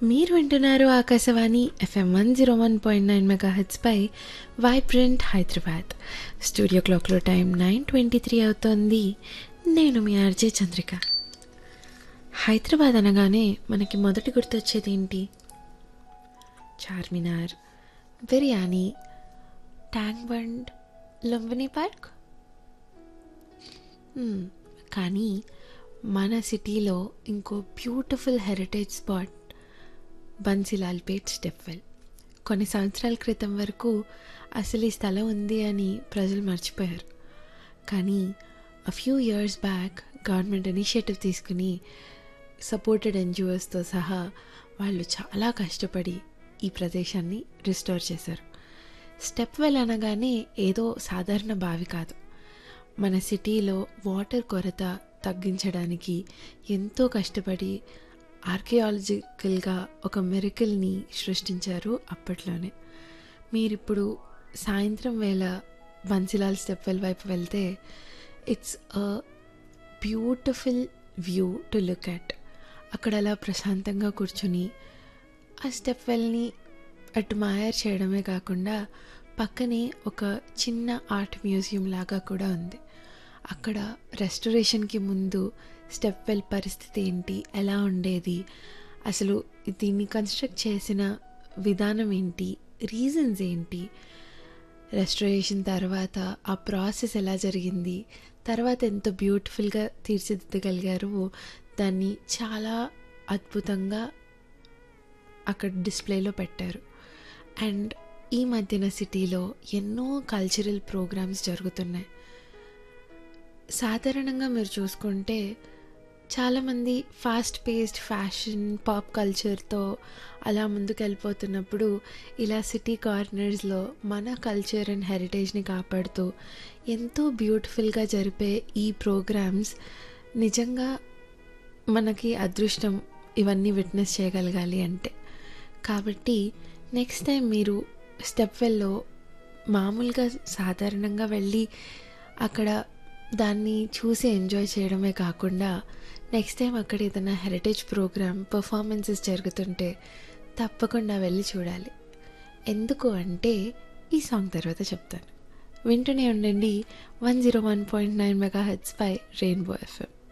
మీరు వింటున్నారు Akashvani FM one zero one point nine mega హెచ్పై వైబ్రెంట్ హైదరాబాద్ స్టూడియో క్లాక్లో టైం నైన్ ట్వంటీ త్రీ అవుతోంది నేను మీ ఆర్జే చంద్రిక హైదరాబాద్ అనగానే మనకి మొదటి గుర్తొచ్చేది ఏంటి Charminar biryani tank bund Lumbini park మ్మ్. కానీ మన సిటీలో ఇంకో beautiful heritage spot Bansilalpet stepwell కొన్ని సంవత్సరాల క్రితం వరకు అసలు ఈ స్థలం ఉంది అని ప్రజలు మర్చిపోయారు కానీ a few years back government initiative తీసుకుని సపోర్టెడ్ ఎన్జిఓస్తో సహా వాళ్ళు చాలా కష్టపడి ఈ ప్రదేశాన్ని రిస్టోర్ చేశారు స్టెప్ వెల్ అనగానే ఏదో సాధారణ బావి కాదు మన సిటీలో వాటర్ కొరత తగ్గించడానికి ఎంతో కష్టపడి ఆర్కియాలజికల్గా ఒక మెరికల్ని సృష్టించారు అప్పట్లోనే మీరిప్పుడు సాయంత్రం వేళ బన్సిలాల్ స్టెప్ వెల్ వైపు వెళ్తే it's a beautiful view to look at అక్కడ అలా ప్రశాంతంగా కూర్చుని ఆ స్టెప్ వెల్ని అడ్మైర్ చేయడమే కాకుండా పక్కనే ఒక చిన్న ఆర్ట్ మ్యూజియం లాగా కూడా ఉంది అక్కడ రెస్టరేషన్కి ముందు స్టెప్ వెల్ పరిస్థితి ఏంటి ఎలా ఉండేది అసలు దీన్ని కన్స్ట్రక్ట్ చేసిన విధానం ఏంటి రీజన్స్ ఏంటి రెస్టరేషన్ తర్వాత ఆ ప్రాసెస్ ఎలా జరిగింది తర్వాత ఎంత బ్యూటిఫుల్గా తీర్చిదిద్దగలిగారు దాన్ని చాలా అద్భుతంగా అక్కడ డిస్ప్లేలో పెట్టారు అండ్ ఈ మధ్యన సిటీలో ఎన్నో కల్చరల్ ప్రోగ్రామ్స్ జరుగుతున్నాయి సాధారణంగా మీరు చూసుకుంటే చాలామంది ఫాస్ట్ పేస్డ్ ఫ్యాషన్ పాప్ కల్చర్తో అలా ముందుకు వెళ్ళిపోతున్నప్పుడు ఇలా సిటీ కార్నర్స్లో మన కల్చర్ అండ్ హెరిటేజ్ని కాపాడుతూ ఎంతో బ్యూటిఫుల్గా జరిపే ఈ ప్రోగ్రామ్స్ నిజంగా మనకి అదృష్టం ఇవన్నీ విట్నెస్ చేయగలగాలి అంటే కాబట్టి నెక్స్ట్ టైం మీరు స్టెప్ వెల్లో మామూలుగా సాధారణంగా వెళ్ళి అక్కడ దాన్ని చూసి ఎంజాయ్ చేయడమే కాకుండా నెక్స్ట్ టైం అక్కడ ఏదైనా హెరిటేజ్ ప్రోగ్రామ్ పర్ఫార్మెన్సెస్ జరుగుతుంటే తప్పకుండా వెళ్ళి చూడాలి ఎందుకు అంటే ఈ సాంగ్ తర్వాత చెప్తాను వింటూనే ఉండండి one zero one point nine megahertz పై రెయిన్బో ఎఫ్ఎం